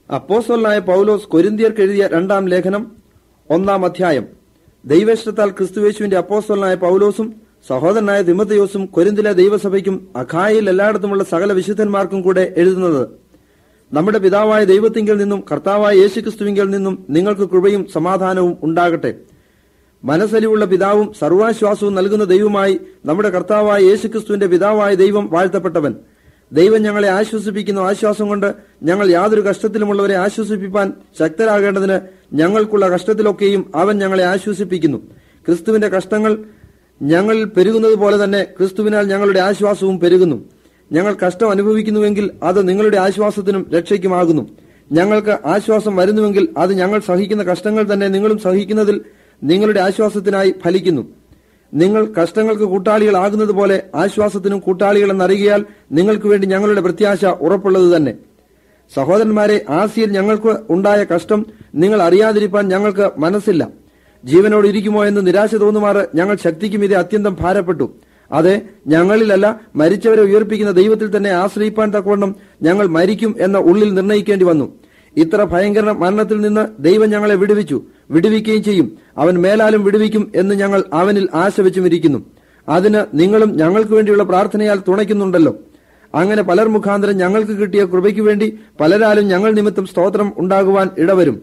അപ്പോസ്വലനായ പൗലോസ് കൊരിന്തിയർക്ക് എഴുതിയ രണ്ടാം ലേഖനം ഒന്നാം അധ്യായം ദൈവേഷ്ടത്താൽ ക്രിസ്തുവേശുവിന്റെ അപ്പോസ്വലനായ പൗലോസും സഹോദരനായ തിമത്തയോസും കൊരിന്തിലെ ദൈവസഭയ്ക്കും അഖായിൽ എല്ലായിടത്തുമുള്ള സകല വിശുദ്ധന്മാർക്കും കൂടെ എഴുതുന്നത് നമ്മുടെ പിതാവായ ദൈവത്തിങ്കിൽ നിന്നും കർത്താവായ യേശുക്രിസ്തുവിങ്കിൽ നിന്നും നിങ്ങൾക്ക് കൃപയും സമാധാനവും ഉണ്ടാകട്ടെ മനസ്സലിവുള്ള പിതാവും സർവാശ്വാസവും നൽകുന്ന ദൈവമായി നമ്മുടെ കർത്താവായ യേശുക്രിസ്തുവിന്റെ പിതാവായ ദൈവം വാഴ്ത്തപ്പെട്ടവൻ ദൈവം ഞങ്ങളെ ആശ്വസിപ്പിക്കുന്ന ആശ്വാസം കൊണ്ട് ഞങ്ങൾ യാതൊരു കഷ്ടത്തിലുമുള്ളവരെ ആശ്വസിപ്പിപ്പാൻ ശക്തരാകേണ്ടതിന് ഞങ്ങൾക്കുള്ള കഷ്ടത്തിലൊക്കെയും അവൻ ഞങ്ങളെ ആശ്വസിപ്പിക്കുന്നു ക്രിസ്തുവിന്റെ കഷ്ടങ്ങൾ ഞങ്ങളിൽ പെരുകുന്നത് പോലെ തന്നെ ക്രിസ്തുവിനാൽ ഞങ്ങളുടെ ആശ്വാസവും പെരുകുന്നു ഞങ്ങൾ കഷ്ടം അനുഭവിക്കുന്നുവെങ്കിൽ അത് നിങ്ങളുടെ ആശ്വാസത്തിനും രക്ഷയ്ക്കുമാകുന്നു ഞങ്ങൾക്ക് ആശ്വാസം വരുന്നുവെങ്കിൽ അത് ഞങ്ങൾ സഹിക്കുന്ന കഷ്ടങ്ങൾ തന്നെ നിങ്ങളും സഹിക്കുന്നതിൽ നിങ്ങളുടെ ആശ്വാസത്തിനായി ഫലിക്കുന്നു നിങ്ങൾ കഷ്ടങ്ങൾക്ക് കൂട്ടാളികളാകുന്നത് പോലെ ആശ്വാസത്തിനും കൂട്ടാളികളെന്നറിയാൽ നിങ്ങൾക്ക് വേണ്ടി ഞങ്ങളുടെ പ്രത്യാശ ഉറപ്പുള്ളത് തന്നെ സഹോദരന്മാരെ ആസിയിൽ ഞങ്ങൾക്ക് ഉണ്ടായ കഷ്ടം നിങ്ങൾ അറിയാതിരിപ്പാൻ ഞങ്ങൾക്ക് മനസ്സില്ല ജീവനോട് ഇരിക്കുമോ എന്ന് നിരാശ തോന്നുമാറ് ഞങ്ങൾ ശക്തിക്കും ഇത് അത്യന്തം ഭാരപ്പെട്ടു അതെ ഞങ്ങളിലല്ല മരിച്ചവരെ ഉയർപ്പിക്കുന്ന ദൈവത്തിൽ തന്നെ ആശ്രയിപ്പാൻ തക്കവണ്ണം ഞങ്ങൾ മരിക്കും എന്ന ഉള്ളിൽ നിർണയിക്കേണ്ടി വന്നു ഇത്ര ഭയങ്കര മരണത്തിൽ നിന്ന് ദൈവം ഞങ്ങളെ വിടുവിച്ചു വിടുവിക്കുകയും ചെയ്യും അവൻ മേലാലും വിടുവിക്കും എന്ന് ഞങ്ങൾ അവനിൽ ആശ വെച്ചുമിരിക്കുന്നു അതിന് നിങ്ങളും ഞങ്ങൾക്ക് വേണ്ടിയുള്ള പ്രാർത്ഥനയാൽ തുണയ്ക്കുന്നുണ്ടല്ലോ അങ്ങനെ പലർ മുഖാന്തരം ഞങ്ങൾക്ക് കിട്ടിയ കൃപയ്ക്ക് വേണ്ടി പലരാലും ഞങ്ങൾ നിമിത്തം സ്തോത്രം ഉണ്ടാകുവാൻ ഇടവരും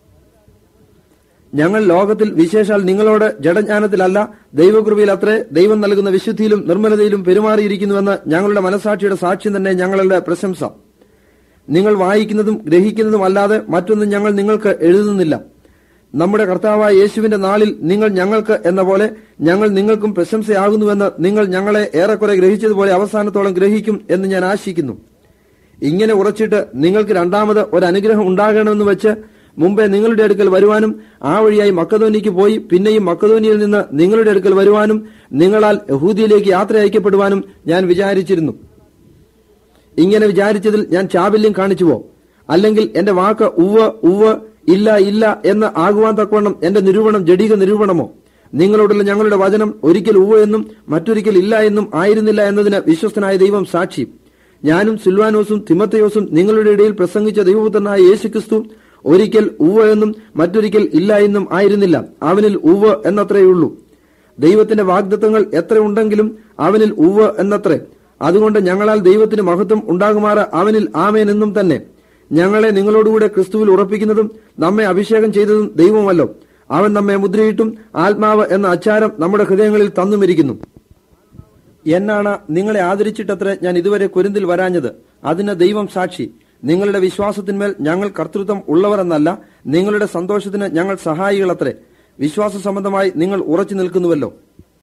ഞങ്ങൾ ലോകത്തിൽ വിശേഷാൽ നിങ്ങളോട് ജഡജ്ഞാനത്തിലല്ല ദൈവകൃപയിൽ അത്രേ ദൈവം നൽകുന്ന വിശുദ്ധിയിലും നിർമ്മലതയിലും പെരുമാറിയിരിക്കുന്നുവെന്ന് ഞങ്ങളുടെ മനസാക്ഷിയുടെ സാക്ഷ്യം തന്നെ ഞങ്ങളുടെ പ്രശംസ നിങ്ങൾ വായിക്കുന്നതും ഗ്രഹിക്കുന്നതും അല്ലാതെ മറ്റൊന്നും ഞങ്ങൾ നിങ്ങൾക്ക് എഴുതുന്നില്ല നമ്മുടെ കർത്താവായ യേശുവിന്റെ നാളിൽ നിങ്ങൾ ഞങ്ങൾക്ക് എന്ന പോലെ ഞങ്ങൾ നിങ്ങൾക്കും പ്രശംസയാകുന്നുവെന്ന് നിങ്ങൾ ഞങ്ങളെ ഏറെക്കുറെ ഗ്രഹിച്ചതുപോലെ അവസാനത്തോളം ഗ്രഹിക്കും എന്ന് ഞാൻ ആശിക്കുന്നു ഇങ്ങനെ ഉറച്ചിട്ട് നിങ്ങൾക്ക് രണ്ടാമത് ഒരു അനുഗ്രഹം ഉണ്ടാകണമെന്ന് വെച്ച് മുമ്പേ നിങ്ങളുടെ അടുക്കൽ വരുവാനും ആ വഴിയായി മക്കതോനിക്ക് പോയി പിന്നെയും മക്കതോനിയിൽ നിന്ന് നിങ്ങളുടെ അടുക്കൽ വരുവാനും നിങ്ങളാൽ യഹൂദിയിലേക്ക് യാത്ര അയക്കപ്പെടുവാനും ഞാൻ വിചാരിച്ചിരുന്നു ഇങ്ങനെ വിചാരിച്ചതിൽ ഞാൻ ചാബല്യം കാണിച്ചുവോ അല്ലെങ്കിൽ എന്റെ വാക്ക് ഉവ്വ് ഉവ്വ് ഇല്ല ഇല്ല എന്ന് ആകുവാൻ തക്കവണ്ണം എന്റെ നിരൂപണം ജഡിക നിരൂപണമോ നിങ്ങളോടുള്ള ഞങ്ങളുടെ വചനം ഒരിക്കൽ ഉവ്വ് എന്നും മറ്റൊരിക്കൽ ഇല്ല എന്നും ആയിരുന്നില്ല എന്നതിന് വിശ്വസ്തനായ ദൈവം സാക്ഷി ഞാനും സിൽവാനോസും തിമത്തയോസും നിങ്ങളുടെ ഇടയിൽ പ്രസംഗിച്ച ദൈവപുത്രനായ യേശുക്രിസ്തു ഒരിക്കൽ ഉവ്വ് എന്നും മറ്റൊരിക്കൽ ഇല്ല എന്നും ആയിരുന്നില്ല അവനിൽ ഉവ്വ് എന്നത്രയുള്ളൂ ദൈവത്തിന്റെ വാഗ്ദത്തങ്ങൾ എത്ര ഉണ്ടെങ്കിലും അവനിൽ ഉവ്വ് എന്നത്രേ അതുകൊണ്ട് ഞങ്ങളാൽ ദൈവത്തിന് മഹത്വം ഉണ്ടാകുമാറ് അവനിൽ ആമേൻ എന്നും തന്നെ ഞങ്ങളെ നിങ്ങളോടുകൂടെ ക്രിസ്തുവിൽ ഉറപ്പിക്കുന്നതും നമ്മെ അഭിഷേകം ചെയ്തതും ദൈവമല്ലോ അവൻ നമ്മെ മുദ്രയിട്ടും ആത്മാവ് എന്ന അച്ചാരം നമ്മുടെ ഹൃദയങ്ങളിൽ തന്നുമിരിക്കുന്നു എന്നാണ് നിങ്ങളെ ആദരിച്ചിട്ടത്ര ഞാൻ ഇതുവരെ കുരുന്തിൽ വരാഞ്ഞത് അതിന് ദൈവം സാക്ഷി നിങ്ങളുടെ വിശ്വാസത്തിന്മേൽ ഞങ്ങൾ കർത്തൃത്വം ഉള്ളവർ എന്നല്ല നിങ്ങളുടെ സന്തോഷത്തിന് ഞങ്ങൾ സഹായികളത്രേ വിശ്വാസ സംബന്ധമായി നിങ്ങൾ ഉറച്ചു നിൽക്കുന്നുവല്ലോ